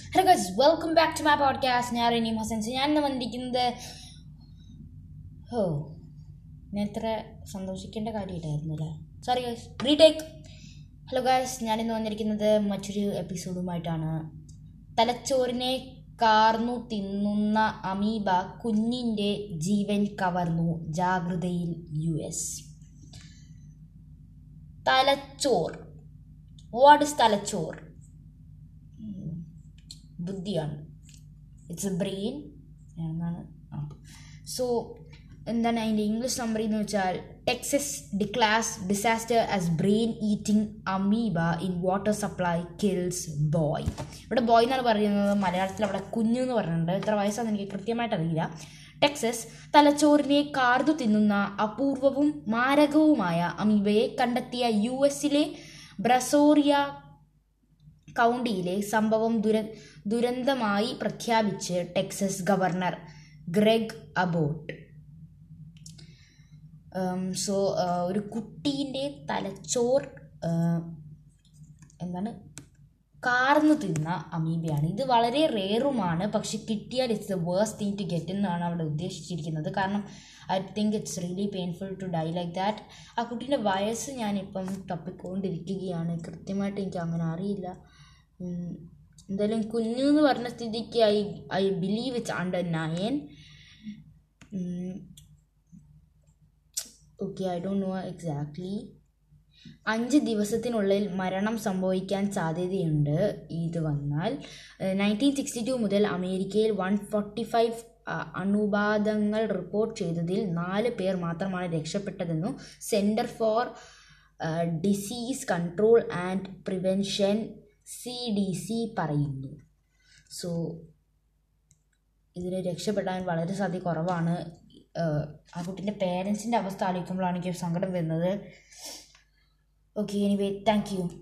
hello guys welcome back to my podcast ഞാൻ റെനി ഹസൻസ് ഞാൻ ഇന്ന് വന്നിരിക്കുന്നത് ഓ ഞാൻ ഇത്ര സന്തോഷിക്കേണ്ട കാര്യമായിട്ടായിരുന്നു അല്ലേ sorry guys retake hello guys ഞാനിന്ന് വന്നിരിക്കുന്നത് മറ്റൊരു എപ്പിസോഡുമായിട്ടാണ് തലച്ചോറിനെ കാർന്നു തിന്നുന്ന അമീബ കുഞ്ഞിൻ്റെ ജീവൻ കവർന്നു ജാഗ്രതയിൽ യു എസ് തലച്ചോർ വാട്ട് ഇസ് തലച്ചോർ ബുദ്ധിയാണ് ഇറ്റ്സ് എ ബ്രെയിൻ എന്നാണ് ആ സോ എന്താണ് അതിൻ്റെ ഇംഗ്ലീഷ് നമ്പർ എന്ന് വെച്ചാൽ Texas declares disaster as brain eating amoeba in water supply kills boy ഇവിടെ ബോയ് എന്നാണ് പറയുന്നത് മലയാളത്തിൽ അവിടെ കുഞ്ഞു എന്ന് പറയുന്നുണ്ട് എത്ര വയസ്സാണെന്ന് എനിക്ക് കൃത്യമായിട്ട് അറിയില്ല ടെക്സസ് തലച്ചോറിനെ കാർന്നു തിന്നുന്ന അപൂർവവും മാരകവുമായ അമീബയെ കണ്ടെത്തിയ യു എസിലെ ബ്രസോറിയ കൗണ്ടിയിലെ സംഭവം ദുര ദുരന്തമായി പ്രഖ്യാപിച്ച് Texas governor Greg Abbott so ഒരു കുട്ടീൻ്റെ തലച്ചോർ എന്താണ് കാർന്നു തിന്ന അമീബയാണ് ഇത് വളരെ റേറുമാണ് പക്ഷെ കിട്ടിയാൽ it's the worst thing to get എന്നാണ് അവിടെ ഉദ്ദേശിച്ചിരിക്കുന്നത് കാരണം I think it's really painful to die like that ആ കുട്ടീൻ്റെ വയസ്സ് ഞാനിപ്പം തപ്പിക്കൊണ്ടിരിക്കുകയാണ് കൃത്യമായിട്ട് എനിക്ക് അങ്ങനെ അറിയില്ല എന്തായാലും കുഞ്ഞു എന്ന് പറഞ്ഞ സ്ഥിതിക്ക് I I believe it's under nine okay I don't know exactly അഞ്ച് ദിവസത്തിനുള്ളിൽ മരണം സംഭവിക്കാൻ സാധ്യതയുണ്ട് ഇത് വന്നാൽ നയൻറ്റീൻ സിക്സ്റ്റി ടു മുതൽ അമേരിക്കയിൽ വൺ ഫോർട്ടി ഫൈവ് അണുബാധങ്ങൾ റിപ്പോർട്ട് ചെയ്തതിൽ നാല് പേർ മാത്രമാണ് രക്ഷപ്പെട്ടതെന്നു centre for disease control and prevention C D C പറയുന്നു സോ ഇതിൽ രക്ഷപ്പെടാൻ വളരെ സാധ്യത കുറവാണ് ആ കുട്ടീൻ്റെ പേരൻസിൻ്റെ അവസ്ഥ ആലോചിക്കുമ്പോഴാണ് എനിക്ക് സങ്കടം വരുന്നത് ഓക്കെ എനിവേ താങ്ക് യു